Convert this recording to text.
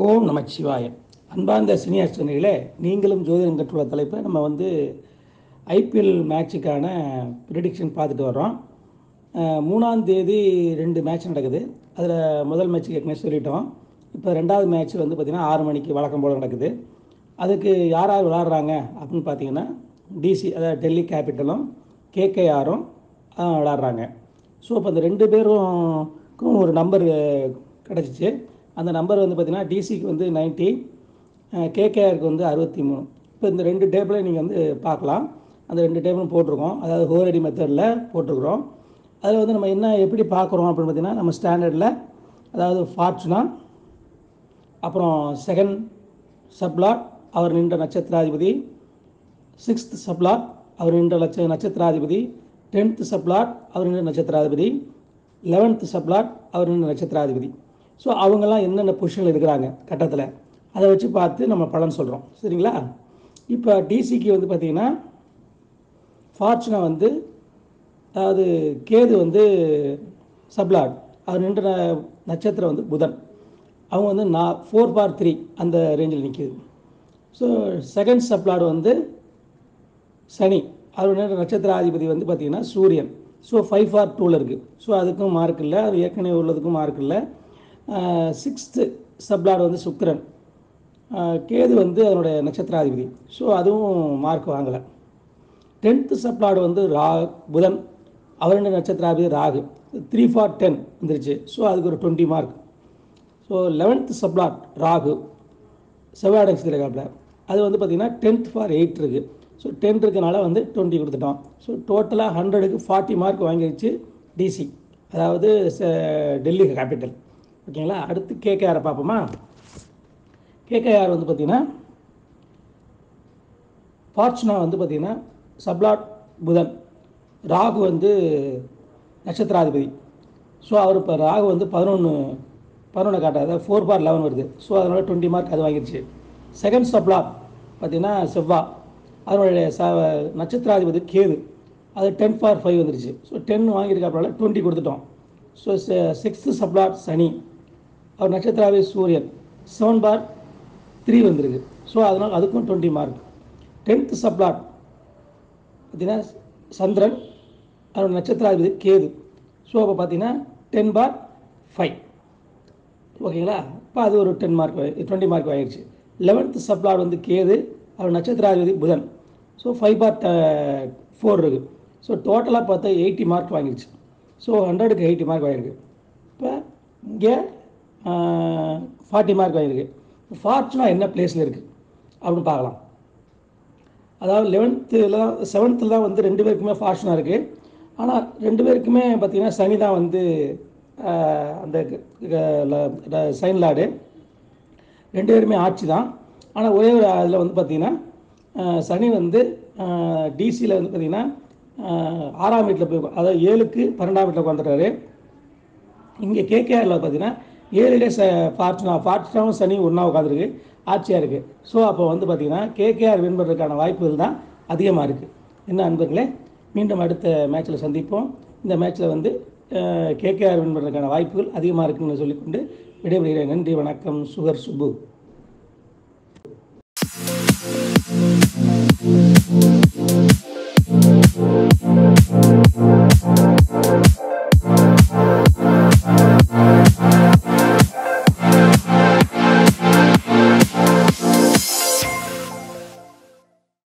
ஓம் நமச்சிவாய அன்பார்ந்த சினியார் சொன்னீங்களே நீங்களும் ஜோதிடம் கற்றுள்ள தலைப்பை நம்ம வந்து ஐபிஎல் மேட்சுக்கான ப்ரிடிக்ஷன் பார்த்துட்டு வர்றோம் அஹ், மூணாம் தேதி ரெண்டு மேட்ச் நடக்குது அதில் முதல் மேட்ச்சுக்கு ஏற்கனவே சொல்லிட்டோம் இப்போ ரெண்டாவது மேட்ச் வந்து பார்த்திங்கன்னா ஆறு மணிக்கு வழக்கம் போல் நடக்குது அதுக்கு யார் யார் விளாட்றாங்க அப்படின்னு பார்த்தீங்கன்னா டிசி அதாவது டெல்லி கேபிட்டலும் கேகேஆரும் விளாட்றாங்க ஸோ இப்போ இந்த ரெண்டு பேருக்கும் ஒரு நம்பர் கிடச்சிச்சு அந்த நம்பர் வந்து பார்த்திங்கன்னா டிசிக்கு வந்து நைன்ட்டி கேகேஆருக்கு வந்து அறுபத்தி மூணு இப்போ இந்த ரெண்டு டேபிளையும் நீங்கள் வந்து பார்க்கலாம் அந்த ரெண்டு டேபிளும் போட்டிருக்கோம் அதாவது ஹோரடி மெத்தடில் போட்டிருக்கிறோம் அதில் வந்து நம்ம என்ன எப்படி பார்க்குறோம் அப்படின்னு பார்த்தீங்கன்னா நம்ம ஸ்டாண்டர்டில் அதாவது ஃபார்ச்சுனா அப்புறம் செகண்ட் சப்லாட் அவர் நின்ற நட்சத்திராதிபதி சிக்ஸ்த் சப்லாட் அவர் நின்ற லட்ச நட்சத்திராதிபதி டென்த் சப்லாட் அவர் நின்ற நட்சத்திராதிபதி லெவன்த் சப்லாட் அவர் நின்ற நட்சத்திராதிபதி ஸோ அவங்கெல்லாம் என்னென்ன பொசிஷனில் இருக்கிறாங்க கட்டத்தில் அதை வச்சு பார்த்து நம்ம பலன் சொல்கிறோம் சரிங்களா இப்போ டிசிக்கு வந்து பார்த்திங்கன்னா ஃபார்ச்சுனா வந்து அதாவது கேது வந்து சப்லாட் அவர் நின்ற ந- நட்சத்திரம் வந்து புதன் அவங்க வந்து நான் ஃபோர் பார் த்ரீ அந்த ரேஞ்சில் நிற்கிது ஸோ செகண்ட் சப்லாட் வந்து சனி அவர் நின்ற நட்சத்திராதிபதி வந்து பார்த்திங்கன்னா சூரியன் ஸோ ஃபைவ் ஃபார் டூவில் இருக்குது ஸோ அதுக்கும் மார்க் இல்லை அது ஏற்கனவே உள்ளதுக்கும் மார்க் இல்லை சிக்ஸ்த்து சப்லாட் வந்து சுக்கிரன் ஆஹ் கேது வந்து அதனுடைய நட்சத்திராதிபதி ஸோ அதுவும் மார்க் வாங்கலை டென்த்து சப்ளாடு வந்து ரா புதன் அவருடைய நட்சத்திராதிபதி ராகு த்ரீ ஃபார் டென் வந்துருச்சு ஸோ அதுக்கு ஒரு twenty mark so eleventh sublord ராகு செவ்வாய் நட்சத்திர காப்பில் அது வந்து பார்த்திங்கன்னா டென்த் ஃபார் எயிட் இருக்குது ஸோ டென் இருக்கனால வந்து டுவெண்ட்டி கொடுத்துட்டோம் ஸோ டோட்டலாக ஹண்ட்ரடுக்கு ஃபார்ட்டி மார்க் வாங்கிடுச்சு டிசி அதாவது ச- டெல்லி கேபிட்டல் ஓகேங்களா அடுத்து கேகேஆரை பார்ப்போமா கேகேஆர் வந்து பார்த்திங்கன்னா ஃபார்ச்சுனா வந்து பார்த்திங்கன்னா சப்லாட் புதன் ராகு வந்து நட்சத்திராதிபதி ஸோ அவர் இப்போ ராகு வந்து பதினொன்று பதினொன்று காட்டாது அதாவது ஃபோர் பார் லெவன் வருது ஸோ அதனால் டுவெண்ட்டி மார்க் அது வாங்கிடுச்சு செகண்ட் சப்லாட் பார்த்திங்கன்னா செவ்வா அதனுடைய ச நட்சத்திராதிபதி கேது அது டென் ஃபார் ஃபைவ் வந்துருச்சு ஸோ டென் வாங்கியிருக்காப்புல டுவெண்ட்டி கொடுத்துட்டோம் ஸோ சிக்ஸ்த்து சப்லாட் சனி அவர் நட்சத்திராதிபதி சூரியன் செவன் பார் த்ரீ வந்திருக்கு ஸோ அதனால் அதுக்கும் டுவெண்ட்டி மார்க் டென்த்து சப்ளாட் பார்த்தீங்கன்னா சந்திரன் அதோட நட்சத்திராதிபதி கேது ஸோ அப்போ பார்த்தீங்கன்னா டென் பார் ஃபைவ் ஓகேங்களா இப்போ அது ஒரு டென் மார்க் டுவெண்ட்டி மார்க் ஆகிடுச்சு லெவன்த்து சப்ளாட் வந்து கேது அவர் நட்சத்திராதிபதி புதன் ஸோ ஃபைவ் பார் ஃபோர் இருக்குது ஸோ டோட்டலாக பார்த்தா எயிட்டி மார்க் வாங்கிடுச்சு ஸோ ஹண்ட்ரடுக்கு எயிட்டி மார்க் வாங்கியிருக்கு இப்போ இங்கே ஃபார்ட்டி மார்க் வாங்கியிருக்கு ஃபார்ச்சுனா என்ன பிளேஸில் இருக்குது அப்படின்னு பார்க்கலாம் அதாவது லெவன்த்தில் தான் செவன்த்தில் தான் வந்து ரெண்டு பேருக்குமே ஃபார்ச்சுனா இருக்குது ஆனால் ரெண்டு பேருக்குமே பார்த்திங்கன்னா சனி தான் வந்து ஆஹ், அந்த சைன் லார்டு ரெண்டு பேருமே ஆட்சி தான் ஆனால் ஒரே ஒரு அதில் வந்து பார்த்திங்கன்னா ஆஹ், சனி வந்து டிசியில் வந்து பார்த்திங்கன்னா ஆஹ், ஆறாம் வீட்டில் போய் உக்கா- அதாவது ஏழுக்கு பன்னெண்டாம் வீட்டில் உட்காந்துட்டாரு இங்கே கேகேஆரில் பார்த்தீங்கன்னா ஏழுலே ச ஃபார்ச்சுனா ஃபார்ச்சுனாவும் சனி ஒன்றா உட்காந்துருக்கு ஆட்சியாக இருக்குது ஸோ அப்போ வந்து பார்த்திங்கன்னா கேகேஆர் வின் பண்ணுறதுக்கான வாய்ப்புகள் தான் அதிகமாக இருக்குது என்ன அன்பர்களே மீண்டும் அடுத்த மேட்ச்சில் சந்திப்போம் இந்த மேட்ச்சில் வந்து கேகேஆர் வின் பண்ணுறதுக்கான வாய்ப்புகள் அதிகமாக இருக்குன்னு சொல்லிக்கொண்டு விடைபெறுகிறேன் நன்றி வணக்கம் சுகர் சுப்பு